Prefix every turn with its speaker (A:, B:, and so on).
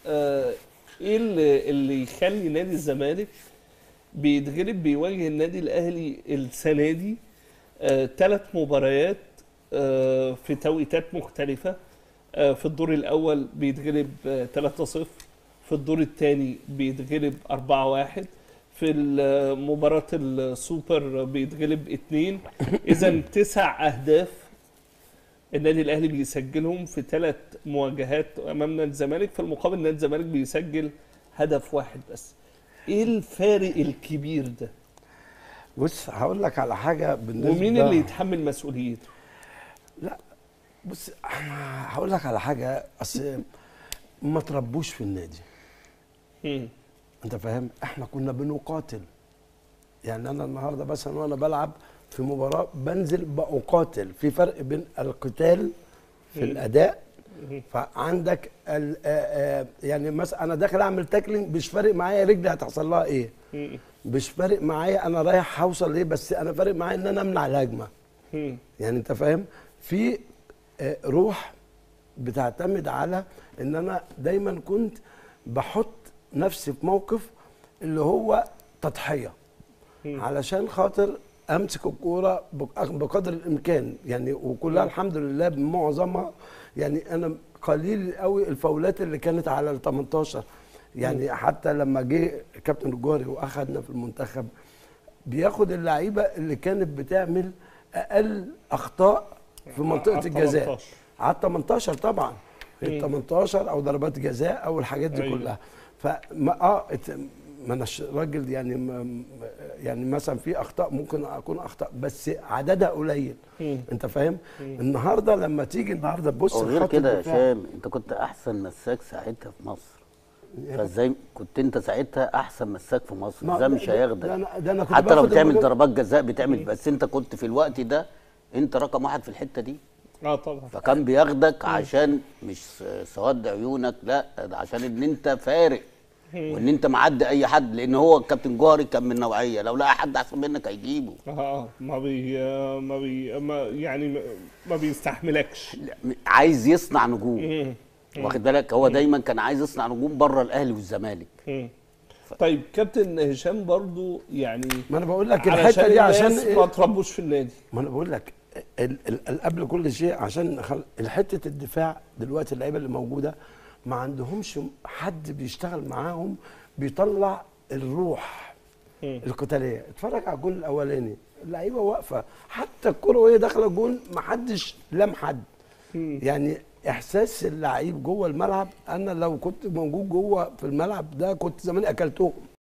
A: آه، ايه اللي, اللي يخلي نادي الزمالك بيتغلب بيواجه النادي الاهلي السنه دي ثلاث مباريات آه، في توقيتات مختلفه آه، في الدور الاول بيتغلب آه، 3-0 في الدور الثاني بيتغلب 4-1 في ال- مباراة السوبر بيتغلب اتنين اذا تسع اهداف النادي الاهلي بيسجلهم في ثلاث مواجهات امام نادي الزمالك في المقابل نادي الزمالك بيسجل هدف واحد بس ايه الفارق الكبير ده
B: بص هقول لك على حاجه بالنسبه
A: ومين اللي يتحمل مسؤوليته
B: لا بص هقول لك على حاجه اصل ما تربوش في النادي
A: مم.
B: انت فاهم احنا كنا بنقاتل يعني انا النهارده مثلا وانا بلعب في مباراه بنزل بقاتل في فرق بين القتال في
A: مم.
B: الاداء
A: مم.
B: فعندك ال آه، آه، يعني مثلا انا داخل اعمل تاكلينج مش فارق معايا رجلي هتحصل لها ايه
A: مم.
B: مش فارق معايا انا رايح هوصل ليه بس انا فارق معايا ان انا امنع الهجمه
A: مم.
B: يعني انت فاهم في آه، روح بتعتمد على ان انا دايما كنت بحط نفسي في موقف اللي هو تضحيه
A: مم.
B: علشان خاطر امسك الكوره بق- بقدر الامكان يعني وكلها الحمد لله بمعظمها يعني انا قليل قوي الفاولات اللي كانت على ال 18 يعني حتى لما جه كابتن الجوهري واخدنا في المنتخب بياخد اللعيبه اللي كانت بتعمل اقل اخطاء في منطقه
A: على
B: الجزاء
A: 18.
B: على 18 طبعا
A: مم.
B: ال 18 او ضربات جزاء او الحاجات دي
A: أيوة.
B: كلها فما اه ات- ما اناش راجل يعني ما يعني مثلا في اخطاء ممكن اكون اخطاء بس عددها قليل
A: مم.
B: انت فاهم النهارده لما تيجي النهارده تبص
C: وغير
B: لخط
C: كده يا
B: الدفاع،
C: هشام انت كنت احسن مساك ساعتها في مصر فازاي كنت انت ساعتها احسن مساك في مصر
B: ما-
C: ازاي
B: ده-
C: مش
B: ده-
C: هياخدك
B: ده أنا- ده أنا كنت
C: حتى لو
B: باخد
C: بتعمل
B: المجال-
C: ضربات جزاء بتعمل بس انت كنت في الوقت ده انت رقم واحد في الحته دي
A: اه طبعا
C: فكان بياخدك عشان مش سواد عيونك لا ده عشان ان انت فارق وان انت معدي اي حد لان هو الكابتن جوهري كان من نوعيه لو لقى حد احسن منك هيجيبه
A: اه ما بي ما بي ما يعني ما- ما بيستحملكش
C: عايز يصنع نجوم
A: مم.
C: واخد بالك هو دايما كان عايز يصنع نجوم بره الاهلي والزمالك
A: مم. طيب كابتن هشام برضو يعني
B: ما انا بقول لك
A: علشان
B: الحته دي عشان
A: الناس
B: إيه؟
A: ما تربوش في النادي
B: ما انا بقول لك ال- ال- ال- قبل كل شيء عشان خل... حته الدفاع دلوقتي اللعيبه اللي موجوده ما عندهمش حد بيشتغل معاهم بيطلع الروح
A: مم.
B: القتاليه اتفرج على الجول الاولاني اللعيبه واقفه حتى الكره وهي داخله جول ما حدش لم حد
A: مم.
B: يعني احساس اللعيب جوه الملعب انا لو كنت موجود جوه في الملعب ده كنت زمان اكلتهم